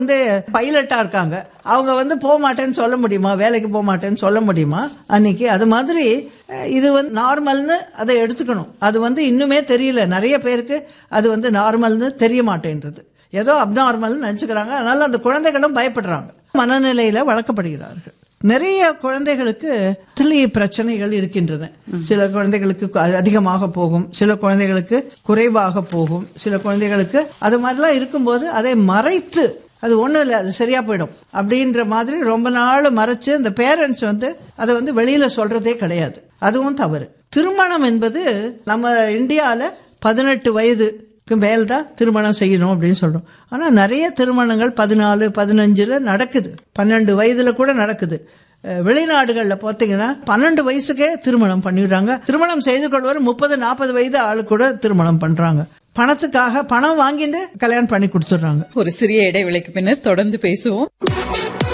வந்து பைலட்டா இருக்காங்க அவங்க வந்து போக மாட்டேன்னு சொல்ல முடியுமா வேலைக்கு போக மாட்டேன்னு சொல்ல முடியுமா அன்னைக்கு அது மாதிரி அஹ், இது வந்து நார்மல்னு அதை எடுத்துக்கணும் அது வந்து இன்னுமே தெரியல நிறைய பேருக்கு அது வந்து நார்மல்னு தெரிய மாட்டேன்றது ஏதோ அப்நார்மல்னு நினைச்சுக்கிறாங்க அதனால அந்த குழந்தைகளும் பயப்படுறாங்க மனநிலையில வளர்க்கப்படுகிறார்கள் நிறைய குழந்தைகளுக்கு திளி பிரச்சனைகள் இருக்கின்றன சில குழந்தைகளுக்கு அ- அதிகமாக போகும் சில குழந்தைகளுக்கு குறைவாக போகும் சில குழந்தைகளுக்கு அது மாதிரிலாம் இருக்கும்போது அதை மறைத்து அது ஒண்ணும் இல்லை அது சரியா போயிடும் அப்படின்ற மாதிரி ரொம்ப நாள் மறைச்சு இந்த பேரண்ட்ஸ் வந்து அதை வந்து வெளியில சொல்றதே கிடையாது அதுவும் தவறு திருமணம் என்பது நம்ம இந்தியால பதினெட்டு வயதுக்கு மேல் தான் திருமணம் செய்யணும் அப்படின்னு சொல்றோம் ஆனா நிறைய திருமணங்கள் பதினாலு பதினஞ்சுல நடக்குது பன்னெண்டு வயதுல கூட நடக்குது அஹ் வெளிநாடுகள்ல பார்த்தீங்கன்னா பன்னெண்டு வயசுக்கே திருமணம் பண்ணிடுறாங்க திருமணம் செய்து கொள்வர் முப்பது நாற்பது வயது ஆளு கூட திருமணம் பண்றாங்க பணத்துக்காக பணம் வாங்கிட்டு கல்யாணம் பண்ணி கொடுத்துடுறாங்க ஒரு சிறிய இடைவேளைக்கு பின்னர் தொடர்ந்து பேசுவோம்